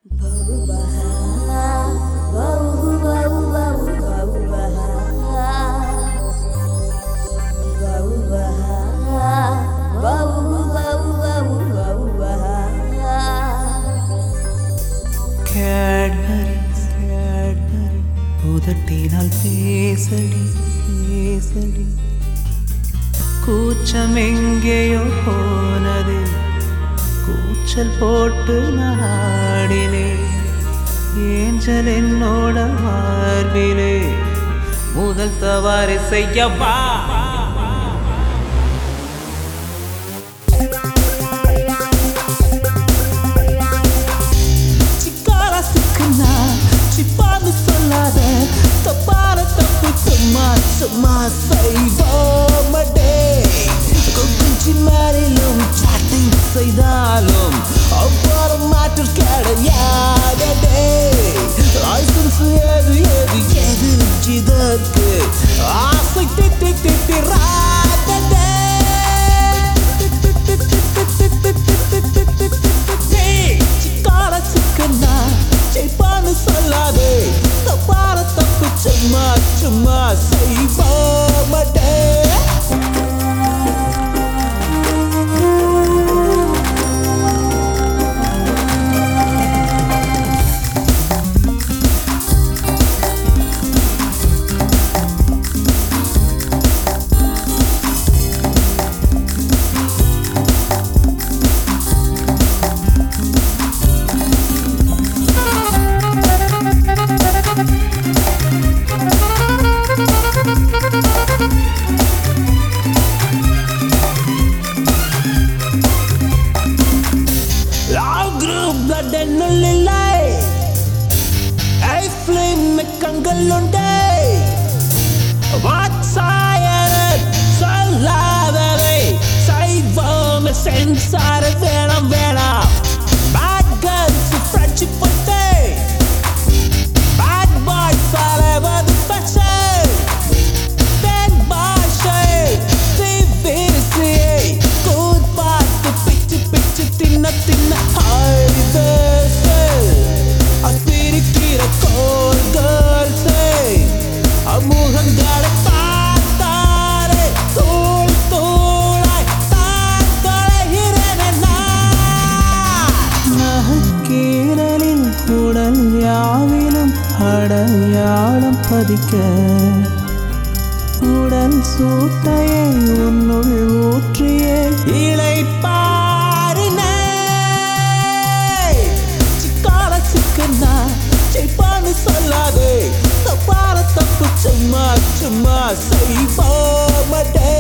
Cadbury Cadbury உதட்டினால் பேசடி பேசடி கூச்சம் எங்கேயோ போனது கூச்சல் போட்டு நாடினே ஏஞ்சல் என்னோட மார்பிலே முதல் தவறு செய்யவா சிக்கார சிக்கனா சிப்பான்னு சொல்லாத தப்பான தப்பு சும்மா சும்மா செய்வோமடே கொஞ்சி மாறிலும் சாட்டிங் செய்தாலும் அவ்வாறு மாற்றம் கிடையாதடே லைசன்ஸ் ஏது ஏது ஏது இதற்கு ஆசை திட்டி திட்டிராதடே சிக்கார சிக்கனா செய்ப்பான்னு சொல்லாதே தப்பான தப்பு சும்மா சும்மா செய்வோமடே Love group blood என்னுள்ளில்லை ஐஃப்ளின் கங்களுண்டே வாட்சாயன சொல்லாததை செய்வோம் சென்சார வேணாம் வேணாம் பேட் கேர்ள்ஸ் ஃப்ரெண்ட்ஷிப் பட்டே பேட் பாய்ஸ் அலைவது பச்சை பெண் பாஷை சிவிசியை கூத் பார்த்து பிச்சு பிச்சு தின்ன தின்ன ஹைவேஸு அசிரிக்கிற கோல் கேர்ள்ஸை அமுகங்களை பார்த்தாலே தூள் தூளாய் தான் தொலைகிறேன் நான் கீரலில் உடல் யாவிலும் அடையாளம் பதிக்க உடல் சூட்டையை உன்னுள் ஊற்றியே இளைப்பாறினே சிக்கால சிக்கனா செய்ப்பான்னு சொல்லாதே தப்பான தப்பு சும்மா சும்மா செய்வோமடே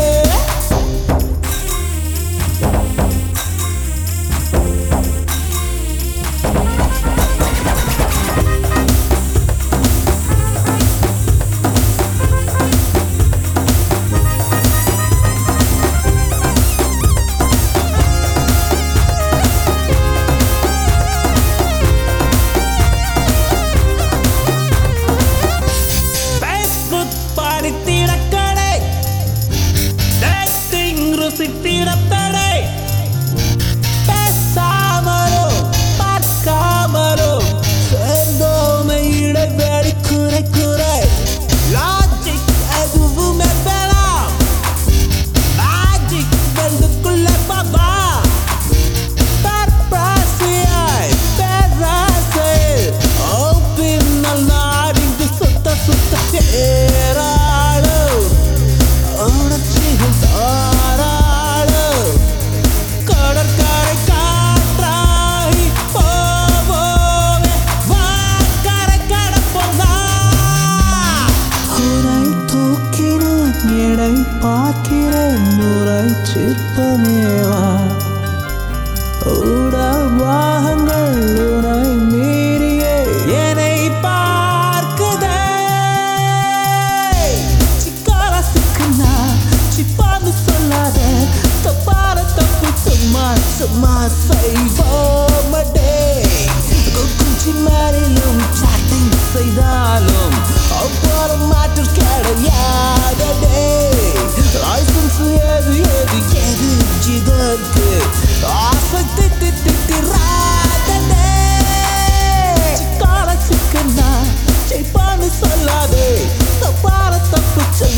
Facebook படித்திடக்கடை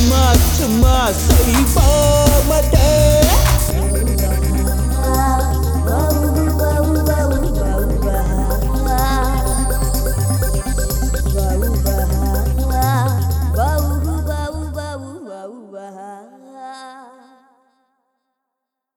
சும்மா சும்மா செய்வோமடே